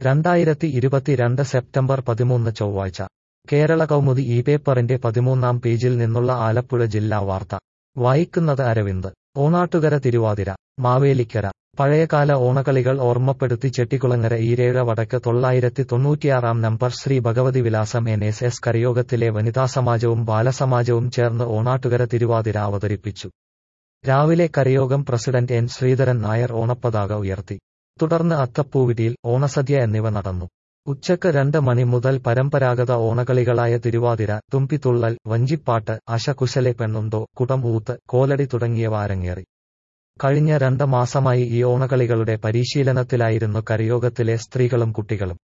രണ്ടായിരത്തി ഇരുപത്തിരണ്ട് സെപ്റ്റംബർ പതിമൂന്ന് ചൊവ്വാഴ്ച കേരള കൗമുദി ഈ പേപ്പറിന്റെ പതിമൂന്നാം പേജിൽ നിന്നുള്ള ആലപ്പുഴ ജില്ലാ വാർത്ത വായിക്കുന്നത് അരവിന്ദ് ഓണാട്ടുകര തിരുവാതിര മാവേലിക്കര പഴയകാല ഓണക്കളികൾ ഓർമ്മപ്പെടുത്തി ചെട്ടിക്കുളങ്ങര ഈരേഴ വടക്ക് തൊള്ളായിരത്തി തൊണ്ണൂറ്റിയാറാം number Sri Bhagavathi Vilasam N S S കരയോഗത്തിലെ വനിതാസമാജവും ബാലസമാജവും ചേർന്ന് ഓണാട്ടുകര തിരുവാതിര അവതരിപ്പിച്ചു രാവിലെ കരയോഗം പ്രസിഡന്റ് എൻ ശ്രീധരൻ നായർ ഓണപ്പതാക ഉയർത്തി തുടർന്ന് അത്തപ്പൂവിടിയിൽ ഓണസദ്യ എന്നിവ നടന്നു ഉച്ചക്ക് രണ്ട് മണി മുതൽ പരമ്പരാഗത ഓണക്കളികളായ തിരുവാതിര തുമ്പിത്തുള്ളൽ വഞ്ചിപ്പാട്ട് അശകുശലെ പെണ്ണുണ്ടോ കുടം ഊത്ത് കോലടി തുടങ്ങിയവ അരങ്ങേറി കഴിഞ്ഞ രണ്ട് മാസമായി ഈ ഓണക്കളികളുടെ പരിശീലനത്തിലായിരുന്നു കരയോഗത്തിലെ സ്ത്രീകളും കുട്ടികളും